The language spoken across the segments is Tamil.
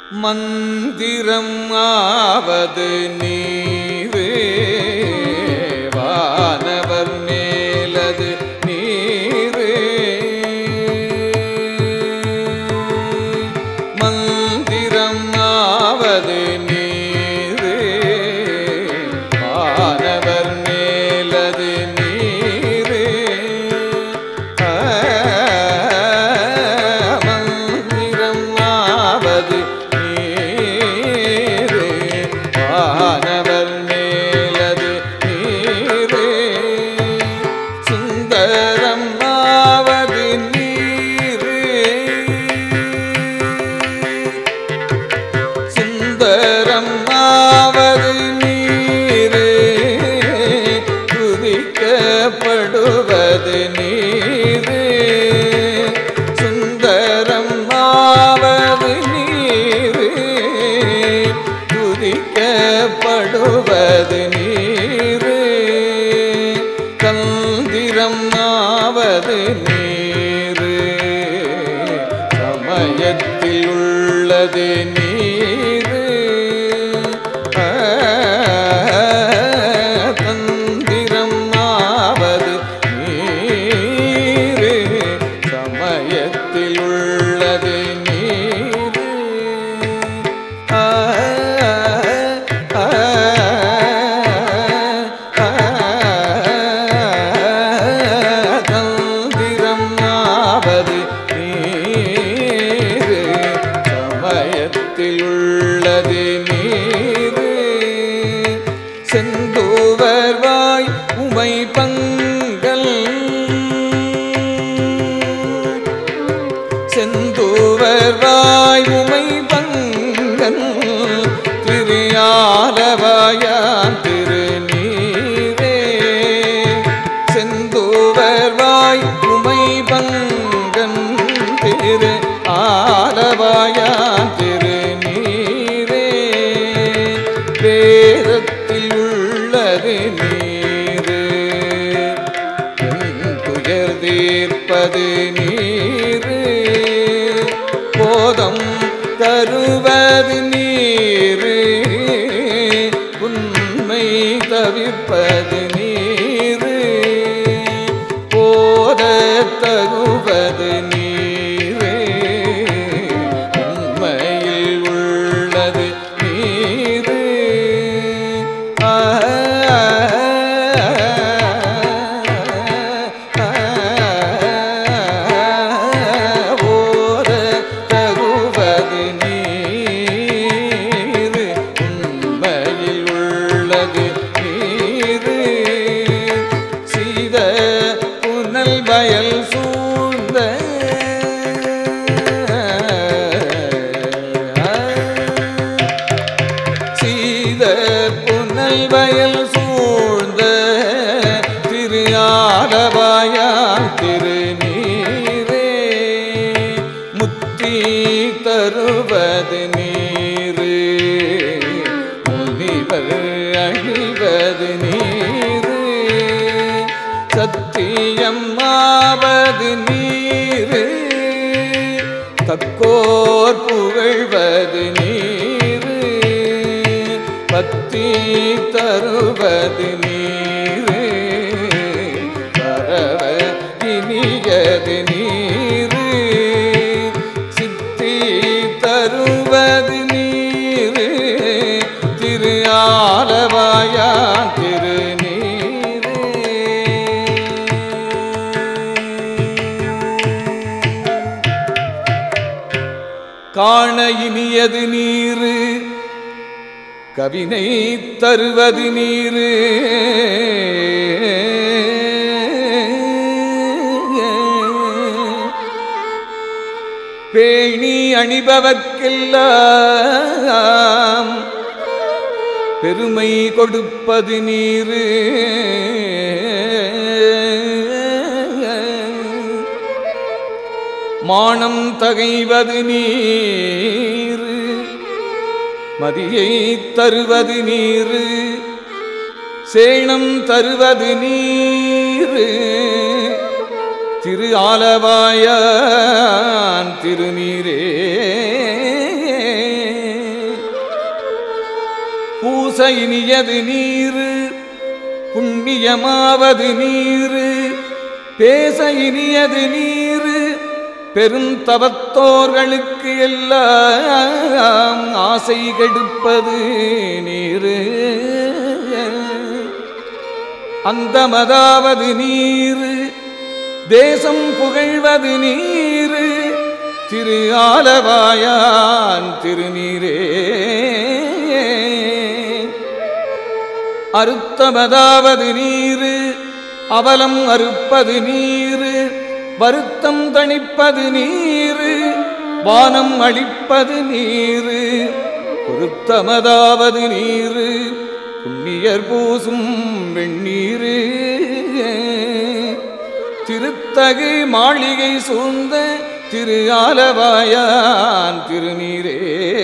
மந்திரம் ஆவது நீரே வானவர் மேலது நீரே மந்திரம் ஆவது நீரே வானவர் மேலது நீரே ஆ, மந்திரம் ஆவது நீரே வானவர் மேலது நீரே சுந்தரம் ஆவது நீரே சுந்தரம் ஆவது நீரே துதிக்கப்படுவது நீரே சுந்தரம் ஆவது நீரே துதிக்கப்படுவது நீரே கந்திரம் ஆவது நீரே சமயத்தில் உள்ளது நீரு தந்திரம் ஆவது நீரு சமயத்தில் உள்ளது நீரு ஆ, ஆ, ஆ, தந்திரம் ஆவது நீரு சமயத்தில் உள்ளது நீரு செந்தூவர் வாய் உமை பங்கல் செந்தூவர் வாய் உமை பங்கன் திருயாலவாயான் திருநீரே செந்தூவர் வாய் உமை பங்கன் திரு ஆலவாயான் திருநீரே வேதத்தில் உள்ளது நீரு என் துயர் தீர்ப்பது நீரு போதம் தருவது நீரு உண்மை தவிர்ப்பது நீரு போத தருவது நீரே உண்மையில் உள்ளது நீரு ஆ, ஓத தருவது நீரு உண்மையில் உள்ளது நீரு சீத புனல் வயல் சூழ்ந்த சீத புனல் வயல் சூழ்ந்த திரு ஆலவாயான் திருநீரே முத்தி தருவது நீரு முனிவர் அழிவது நீரு சத்தியம் ஆவது நீரு தக்கோர் புகழ்வது நீரு பத்தி தருவது நீரு பரவ இனியது நீரு சித்தி தருவது நீரு திரு ஆலவாயான் திருநீரே காண இனியது நீரு கவினை தருவது நீரு பேணி அணிபவர்க்கெல்லாம் பெருமை கொடுப்பது நீரு மானம் தகைவது நீரு மதியை தருவது நீரு சேணம் தருவது நீரு திரு ஆலவாயான் திருநீரே பூச இனியது நீரு புண்ணியமாவது நீரு பேச இனியது நீரு பெருந்தவத்தோர்களுக்கு எல்லாம் ஆசை கெடுப்பது நீரு அந்தமதாவது நீரு தேசம் புகழ்வது நீரு திரு ஆலவாயான் திருநீரே அறுத்தமதாவது நீரு அவலம் அறுப்பது நீரு வருத்தம் தணிப்பது நீரு வானம் அளிப்பது நீரு பொருத்தமதாவது நீரு புண்ணியர் பூசும் வெண்ணீரு திருத்தகு மாளிகை சூழ்ந்த திரு ஆலவாயான் திருநீரே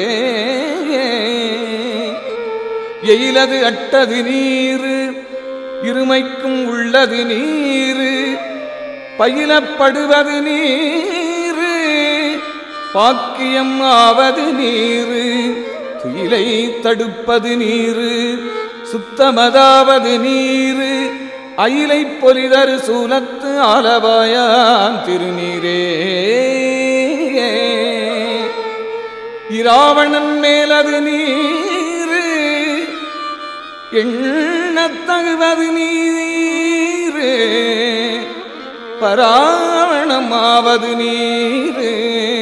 எயிலது அட்டது நீரு இருமைக்கும் உள்ளது நீரு பயிலப்படுவது நீரு பாக்கியம் ஆவது நீரு துயிலை தடுப்பது நீரு சுத்தமதாவது நீரு அயிலை பொலிதரு சூலத்து ஆலவாயான் திருநீரே இராவணன் மேலது நீரு எண்ணத்தகுவது நீரு பராவணமாவது நீரு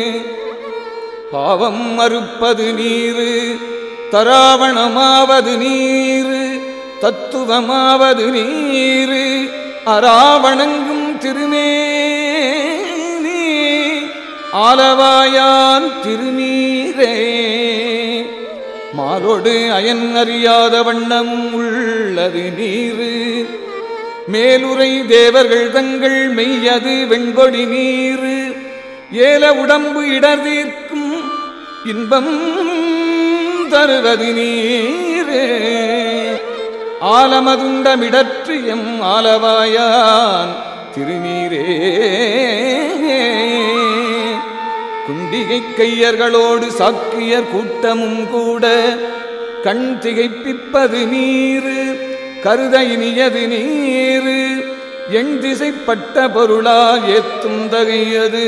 பாவம் மறுப்பது நீரு தராவணமாவது நீரு தத்துவமாவது நீரு அராவணங்கும் திருமேனி ஆலவாயான் திருநீரே மாலோடு அயன் அறியாத வண்ணம் உள்ளது நீரு மேலுரை தேவர்கள் தங்கள் மெய்யது வெண்கொடி நீரு ஏல உடம்பு இடர் தீர்க்கும் இன்பம் தருவது நீரு ஆலமதுண்டமிடற்று எம் ஆலவாயான் திருநீரே குண்டிகை கையர்களோடு சாக்கியர் கூட்டமும் கூட கண் திகைப்பிப்பது நீரு கருத இனியது நீரு எண் திசைப்பட்ட பொருளால் ஏத்தும் தகையது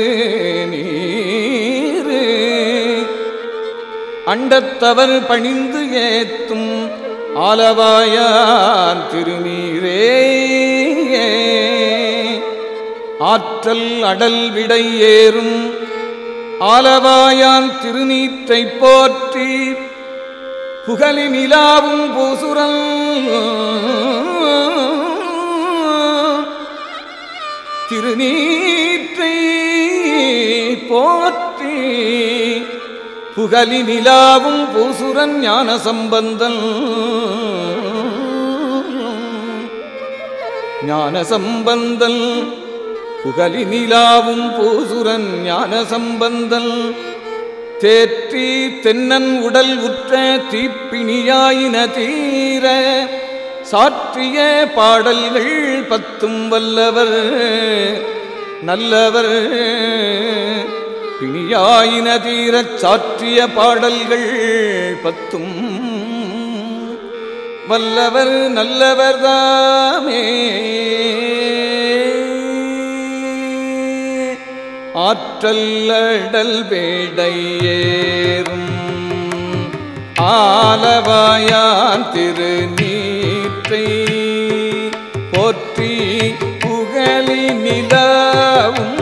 நீரு அண்டத்தவர் பணிந்து ஏத்தும் ஆலவாயான் திருநீரே ஆற்றல் அடல் விடை ஏறும் ஆலவாயான் திருநீற்றை போற்றி புகழி நிலாவும் பூசுரல் திருநீற்றை போற்றி புகழி நிலாவும் பூசுரன் ஞான சம்பந்தன் ஞான சம்பந்தன் புகழி நிலாவும் பூசுரன் ஞான சம்பந்தன் தேற்றி தென்னன் உடல் உற்ற தீப்பிணியாயின தீர சாற்றிய பாடல்கள் பத்தும் வல்லவர் நல்லவர் பிணியாயின தீரச் சாற்றிய பாடல்கள் பத்தும் வல்லவர் நல்லவர் தாமே ஆற்றல்லடல் வேடையேறும் ஆலவாயான் திருநீற்றை போற்றி புகழி நிலவும்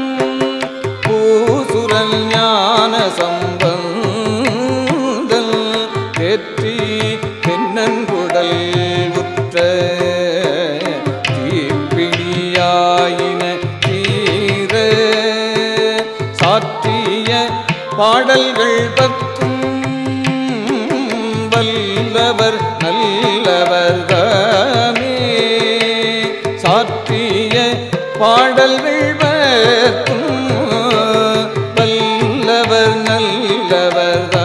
பூசுரல் ஞான சம்பந்தல் தேற்றி தென்னன்குடல் உற்ற தீப்பிணியாயின தீர சாற்றிய பாடல்கள் பத்தும் வல்லவர் நல்லவர் தாமே சாற்றிய பாடல்கள் பத்தும் வல்லவர் நல்லவர்